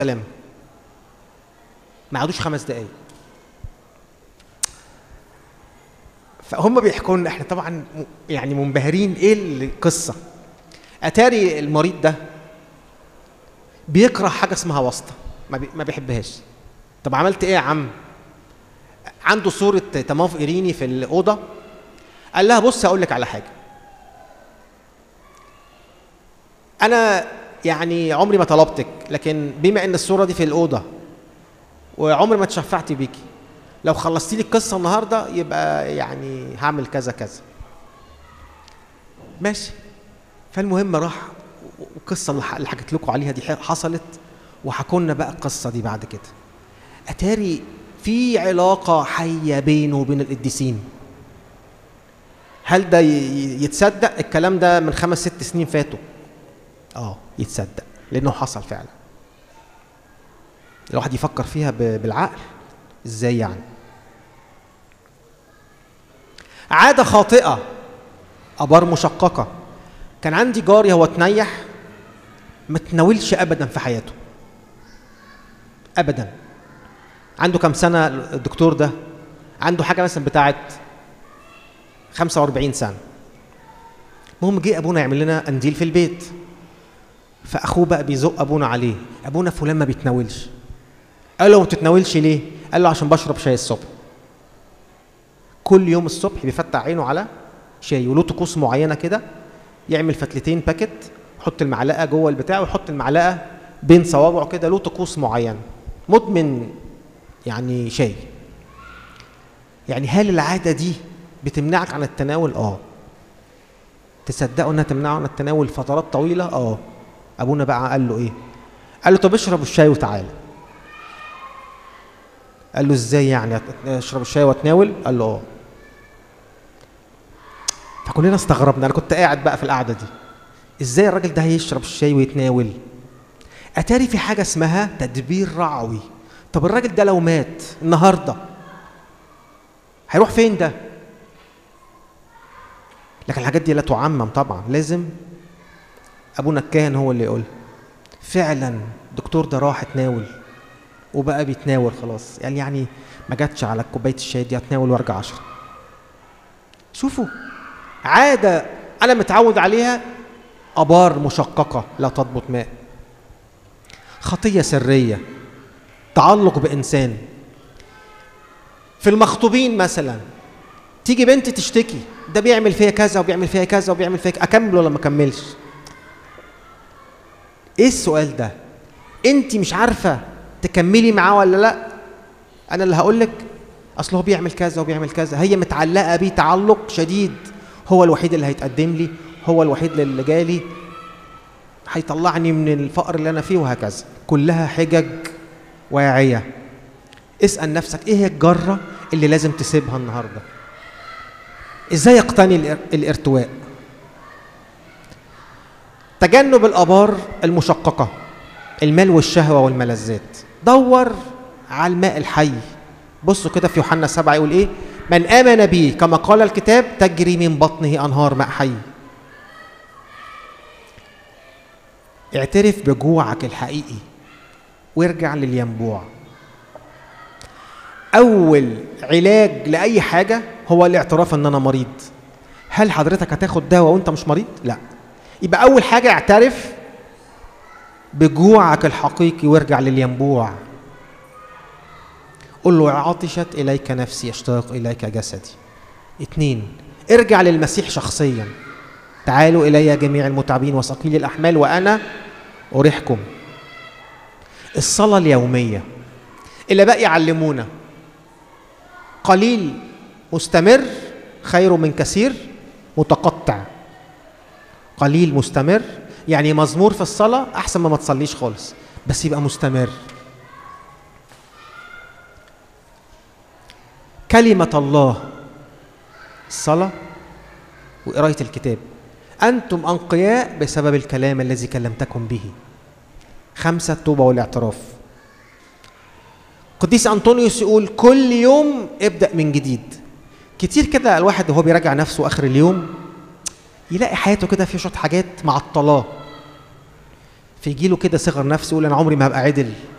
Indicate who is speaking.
Speaker 1: سلام ما عادوش خمس دقايق فهم بيحكوا لنا احنا طبعا م- يعني منبهرين ايه القصه اتاري المريض ده بيكره حاجه اسمها واسطه ما, بي ما بيحبهاش طب عملت ايه يا عم عنده صوره تماف ايريني في الاوضه قال لها بص اقول لك على حاجه انا يعني عمري ما طلبتك لكن بما ان الصوره دي في الاوضه وعمري ما اتشفعت بيكي لو خلصتي لي القصه النهارده يبقى يعني هعمل كذا كذا ماشي فالمهم راح والقصه اللي ح- اللي حكيت لكم عليها دي ح- حصلت وحكوا لنا بقى القصه دي بعد كده اتاري في علاقه حيه بينه وبين القديسين هل ده ي- ي- يتصدق الكلام ده من خمس ست سنين فاتوا اه يتصدق لانه حصل فعلا الواحد يفكر فيها ب- بالعقل ازاي يعني عادة خاطئة أبار مشققة كان عندي جاري هو تنيح ما تناولش أبدا في حياته أبدا عنده كام سنة الدكتور ده عنده حاجة مثلا بتاعت 45 سنة المهم جه أبونا يعمل لنا قنديل في البيت فأخوه بقى بيزق أبونا عليه أبونا فلان ما بيتناولش قال له ما بتتناولش ليه؟ قال له عشان بشرب شاي الصبح كل يوم الصبح بيفتح عينه على شاي وله طقوس معينه كده يعمل فتلتين باكت يحط المعلقه جوه البتاع ويحط المعلقه بين صوابعه كده له طقوس معين مدمن يعني شاي يعني هل العاده دي بتمنعك عن التناول اه تصدقوا انها تمنعه عن التناول فترات طويله اه ابونا بقى قال له ايه قال له طب اشرب الشاي وتعالى قال له ازاي يعني أت- اشرب الشاي واتناول قال له اه فكلنا استغربنا انا كنت قاعد بقى في القعده دي ازاي الراجل ده هيشرب الشاي ويتناول اتاري في حاجه اسمها تدبير رعوي طب الراجل ده لو مات النهارده هيروح فين ده لكن الحاجات دي لا تعمم طبعا لازم ابونا الكاهن هو اللي يقول فعلا الدكتور ده راح اتناول وبقى بيتناول خلاص قال يعني ما جاتش على كوبايه الشاي دي هتناول وارجع اشرب شوفوا عاده انا متعود عليها ابار مشققه لا تضبط ماء خطيه سريه تعلق بانسان في المخطوبين مثلا تيجي بنت تشتكي ده بيعمل فيا كذا وبيعمل فيا كذا وبيعمل فيا كذا اكمل ولا ما اكملش ايه السؤال ده انت مش عارفه تكملي معاه ولا لا انا اللي هقول لك اصل هو بيعمل كذا وبيعمل كذا هي متعلقه بيه تعلق شديد هو الوحيد اللي هيتقدم لي هو الوحيد اللي جالي هيطلعني من الفقر اللي انا فيه وهكذا كلها حجج واعيه اسال نفسك ايه هي الجره اللي لازم تسيبها النهارده ازاي يقتني الار- الارتواء تجنب الابار المشققه المال والشهوه والملذات دور على الماء الحي بصوا كده في يوحنا سبعة يقول ايه من امن بي كما قال الكتاب تجري من بطنه انهار ماء حي اعترف بجوعك الحقيقي وارجع للينبوع اول علاج لاي حاجه هو الاعتراف ان انا مريض هل حضرتك هتاخد دواء وانت مش مريض لا يبقى اول حاجه اعترف بجوعك الحقيقي وارجع للينبوع قل له عطشت إليك نفسي يشتاق إليك جسدي اتنين ارجع للمسيح شخصيا تعالوا إلي جميع المتعبين وثقيل الأحمال وأنا أريحكم الصلاة اليومية اللي بقى يعلمونا قليل مستمر خير من كثير متقطع قليل مستمر يعني مزمور في الصلاة أحسن ما ما تصليش خالص بس يبقى مستمر كلمة الله الصلاة وقراية الكتاب أنتم أنقياء بسبب الكلام الذي كلمتكم به خمسة التوبة والاعتراف قديس أنطونيوس يقول كل يوم ابدأ من جديد كتير كده الواحد وهو بيراجع نفسه آخر اليوم يلاقي حياته كده فيها شوية حاجات معطلاه فيجي له كده صغر نفس يقول انا عمري ما هبقى عدل